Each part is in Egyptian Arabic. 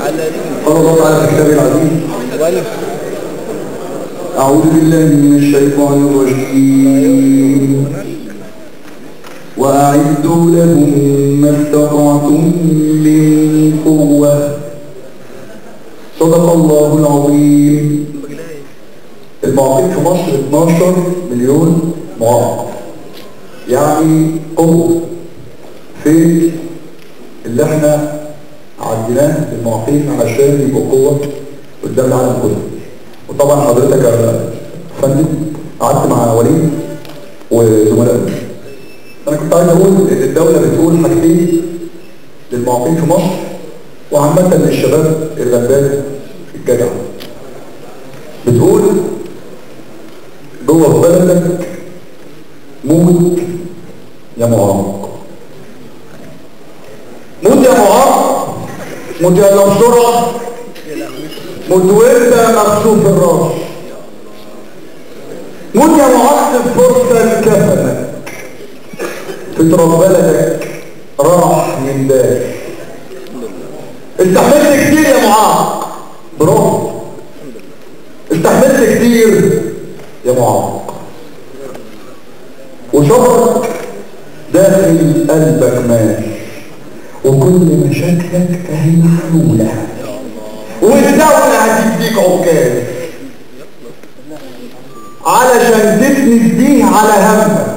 قال الله تعالى في كتابه العزيز أعوذ بالله من الشيطان الرجيم وأعدوا لهم ما استطعتم من قوة صدق الله العظيم المعاقين في مصر 12 مليون معاق يعني قوة في اللي احنا عديناه المعاقين علشان يبقوا قوة قدام العالم كله وطبعا حضرتك يا فندم قعدت مع وليد وزملائه انا كنت عايز اقول ان الدولة بتقول حاجتين للمعاقين في مصر وعامة للشباب الغلبان الجدع بتقول جوه بلدك موت يا معاق موت يا معاق موت يا بسرعة موت وانت مكسوف الراس موت يا معاق فرصة كفنك فطرة بلدك راح من بالك استحملت كتير يا معاق برافو استحملت كتير يا معاق وصبرك داخل قلبك ماشي وكل مشاكلك اهي محلولة والدولة هتديك عكاز علشان تسند بيه على همك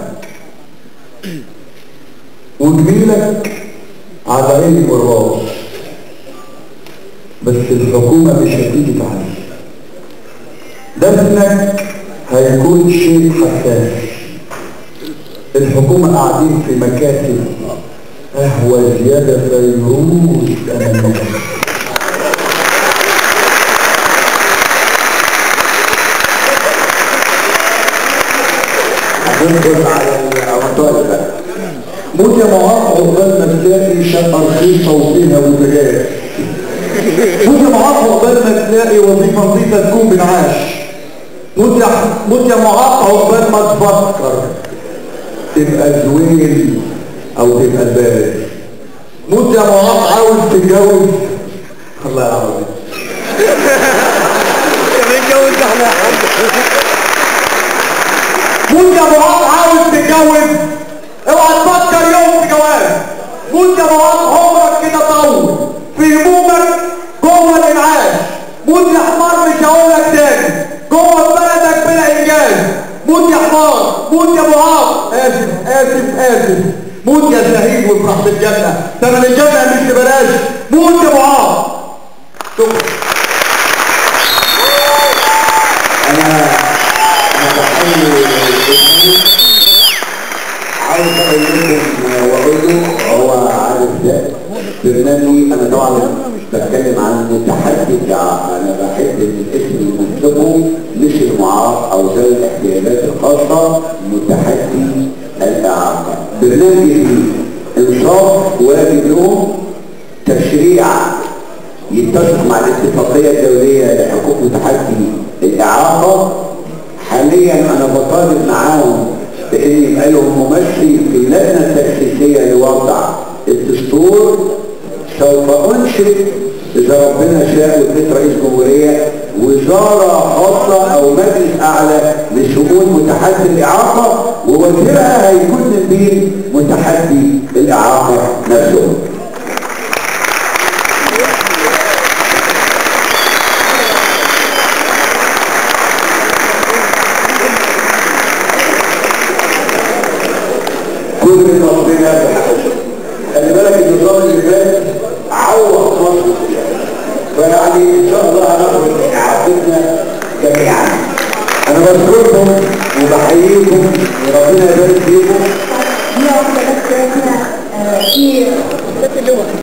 وجميلك على عيني والراس بس الحكومة مش هتيجي تعالي دفنك هيكون شيء حساس الحكومة قاعدين في مكاتب قهوة زيادة فيروز أمامك هندخل على الأبطال بقى موت يا معاق عقبال ما تلاقي شقة رخيصة وفيها وزجاج موت يا معاق عقبال ما تلاقي وظيفة نظيفة تكون بنعاش موت يا موت يا معاق عقبال ما تفكر تبقى زويل او تبقى البارد موت يا معاق عاوز تتجوز الله يعوضك بنتجوز احنا موت يا معاق عاوز تتجوز اوعى تفكر يوم في جواز موت يا معاق عمرك كده طول في همومك جوه الانعاش موت يا حمار مش هقول لك تاني جوه بلدك بلا انجاز موت يا حمار موت يا معاق اسف اسف اسف موت يا شهيد وافرح بالجنه ثمن الجنه مش ببلاش موت يا معاق شكرا انا انا بحيي الجمهور عاوز اقول لكم واقول هو عارف ده برنامجي انا طبعا بتكلم عن التحدي بتاع انا بحب ان الاسم المنتبه مش المعاق او ذوي الاحتياجات الخاصه متحدي الاعاقه برنامجي انصاف واجب لهم تشريع يتفق مع الاتفاقية الدولية لحقوق متحدي الإعاقة حاليا أنا بطالب معاهم بأن يبقى لهم ممثل في اللجنة التأسيسية لوضع الدستور سوف أنشئ إذا ربنا شاء وكنت رئيس جمهورية وزارة خاصة أو مجلس أعلى لشؤون متحدي الإعاقة ووزيرها هيكون من بين متحدي الإعاقة نفسهم كل ربنا بحقه خلي بالك النظام اللي فات عوض مصر فيعني ان شاء الله هناخد اعادتنا جميعا انا بشكركم وبحييكم وربنا يبارك فيكم دي واحدة بس احنا آه، في